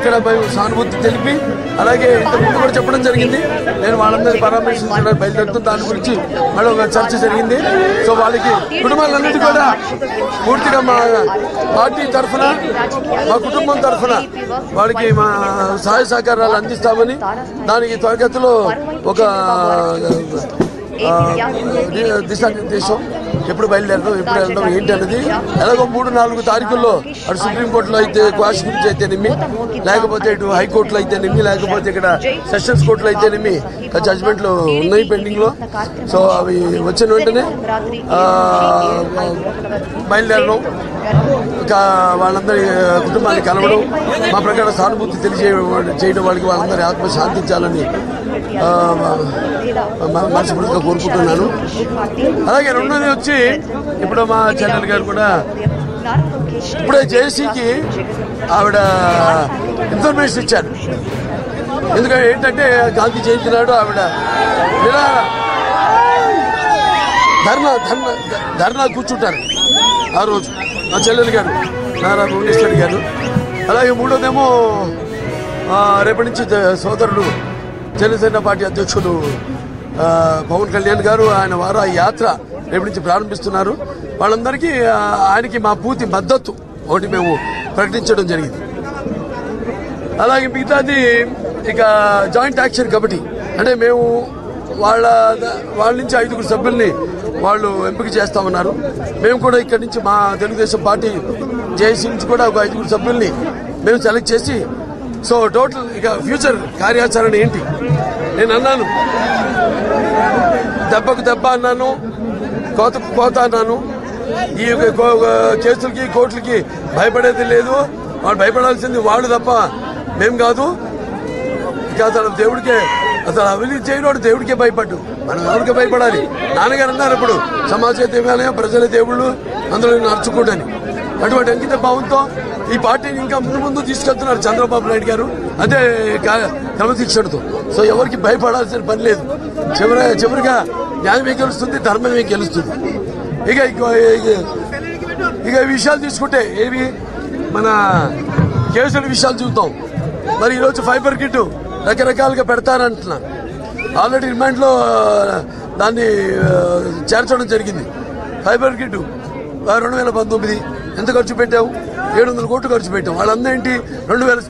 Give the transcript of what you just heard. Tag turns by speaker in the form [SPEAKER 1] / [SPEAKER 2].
[SPEAKER 1] ఇక్కడ మేము సానుభూతి తెలిపి అలాగే ఇంతకుముందు కూడా చెప్పడం జరిగింది నేను వాళ్ళందరినీ పరామర్శించడానికి బయలుదేరుతూ దాని గురించి మళ్ళీ ఒక చర్చ జరిగింది సో వాళ్ళకి కుటుంబాలన్నిటి కూడా పూర్తిగా మా పార్టీ తరఫున మా కుటుంబం తరఫున వాళ్ళకి మా సహాయ సహకారాలు అందిస్తామని దానికి త్వరగతిలో ఒక ఆ, ది- దిశానిర్దేశం ఎప్పుడు బయలుదేరడం ఎప్పుడు వెళ్ళడం ఏంటి అనేది ఎలాగో మూడు నాలుగు తారీఖుల్లో అటు సుప్రీంకోర్టులో అయితే క్వాష్ గురించి అయితేనేమి లేకపోతే ఇటు హైకోర్టులో అయితేనేమి లేకపోతే ఇక్కడ సెషన్స్ కోర్టులో అయితేనేమి జడ్జ్మెంట్లు ఉన్నాయి పెండింగ్ లో సో అవి వచ్చిన వెంటనే ఆ, బయలుదేరడం ఒక వాళ్ళందరి కుటుంబాన్ని కలవడం మా ప్రకారం సానుభూతి తెలియజే చేయడం వాళ్ళకి వాళ్ళందరి ఆత్మ శాంతించాలని ఆ, మ- మనస్ఫూర్తిగా కోరుకుంటున్నాను అలాగే రెండోది వచ్చి ఇప్పుడు మా చెల్లెలు గారు కూడా ఇప్పుడే జేసీకి ఆవిడ ఇన్ఫర్మేషన్ ఇచ్చారు ఎందుకంటే ఏంటంటే గాంధీ జయంతి నాడు ఆవిడ నిరా ధర్నా ధర్నా ధర్నా కూర్చుంటారు ఆ రోజు మా చెల్లెలు గారు నారా భువనేశ్వరి గారు అలాగే మూడోదేమో ఆ, రేపటి నుంచి జ- సోదరుడు జనసేన పార్టీ అధ్యక్షుడు ఆ, పవన్ కళ్యాణ్ గారు ఆయన వారు ఆ యాత్ర రేపటి నుంచి ప్రారంభిస్తున్నారు వాళ్ళందరికీ ఆ, ఆయనకి మా పూర్తి మద్దతు ఒకటి మేము ప్రకటించడం జరిగింది అలాగే మిగతాది ఇక జాయింట్ యాక్షన్ కమిటీ అంటే మేము వాళ్ళ వాళ్ళ నుంచి ఐదుగురు సభ్యుల్ని వాళ్ళు ఎంపిక చేస్తా ఉన్నారు మేము కూడా ఇక్కడి నుంచి మా తెలుగుదేశం పార్టీ జేసీ నుంచి కూడా ఒక ఐదుగురు సభ్యుల్ని మేము సెలెక్ట్ చేసి సో టోటల్ ఇక ఫ్యూచర్ కార్యాచరణ ఏంటి నేను అన్నాను దెబ్బకు దెబ్బ అన్నాను కోతకు కోత అన్నాను ఈ యొక్క కో- కేసులకి కోర్టులకి భయపడేది లేదు వాళ్ళు భయపడాల్సింది వాళ్ళు తప్ప మేం కాదు ఇక అసలు దేవుడికే అసలు అవినీతి చేయడం దేవుడికే భయపడ్డు మనం ఎవరికి భయపడాలి నాన్నగారు అన్నారు ఇప్పుడు సమాజ దేవాలయం ప్రజల దేవుళ్ళు అందులో నడుచుకోడని అటువంటి అంకిత భావంతో ఈ పార్టీని ఇంకా ముందు ముందు తీసుకెళ్తున్నారు చంద్రబాబు నాయుడు గారు అదే కా- క్రమశిక్షణతో సో ఎవరికి భయపడాల్సిన పని లేదు చివరి చివరిగా న్యాయమే గెలుస్తుంది ధర్మమే గెలుస్తుంది ఇక ఇక- ఇక- ఇక ఈ విషయాలు తీసుకుంటే ఏవి మన కేసుల విషయాలు చూద్దాం మరి ఈరోజు ఫైబర్ కిట్ రకరకాలుగా పెడతారంటున్నారు ఆల్రెడీ రిమాండ్లో ఆ, దాన్ని ఆ, చేర్చడం జరిగింది ఫైబర్ కిట్ రెండు వేల పంతొమ్మిది ఎంత ఖర్చు పెట్టావు ఏడు వందల కోట్లు ఖర్చు పెట్టాం వాళ్ళందరూ ఏంటి రెండు వేల